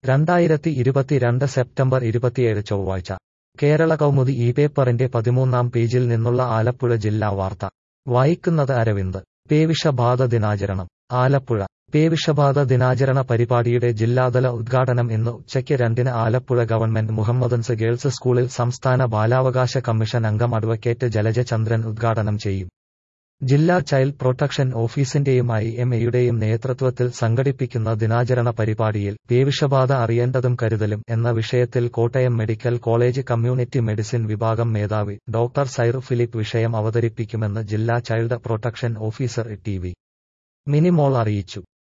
രണ്ടായിരത്തി ഇരുപത്തിരണ്ട് സെപ്റ്റംബർ ഇരുപത്തിയേഴ് ചൊവ്വാഴ്ച കേരള കൗമുദി ഈ പേപ്പറിന്റെ പതിമൂന്നാം പേജിൽ നിന്നുള്ള ആലപ്പുഴ ജില്ലാ വാർത്ത വായിക്കുന്നത് അരവിന്ദ് പേവിഷബാധ ദിനാചരണം ആലപ്പുഴ പേവിഷബാധ ദിനാചരണ പരിപാടിയുടെ ജില്ലാതല ഉദ്ഘാടനം ഇന്ന് ഉച്ചയ്ക്ക് രണ്ടിന് ആലപ്പുഴ ഗവൺമെന്റ് മുഹമ്മദൻസ് ഗേൾസ് സ്കൂളിൽ സംസ്ഥാന ബാലാവകാശ കമ്മീഷൻ അംഗം അഡ്വക്കേറ്റ് ജലജ ചന്ദ്രൻ ഉദ്ഘാടനം ചെയ്യും ജില്ലാ ചൈൽഡ് പ്രൊട്ടക്ഷൻ ഓഫീസിന്റെയും ഐ എം എയുടെയും നേതൃത്വത്തിൽ സംഘടിപ്പിക്കുന്ന ദിനാചരണ പരിപാടിയിൽ പേവിഷബാധ അറിയേണ്ടതും കരുതലും എന്ന വിഷയത്തിൽ Kottayam medical college community medicine വിഭാഗം മേധാവി ഡോക്ടർ സൈർ ഫിലിപ്പ് വിഷയം അവതരിപ്പിക്കുമെന്ന് ജില്ലാ child protection officer T V Minimol അറിയിച്ചു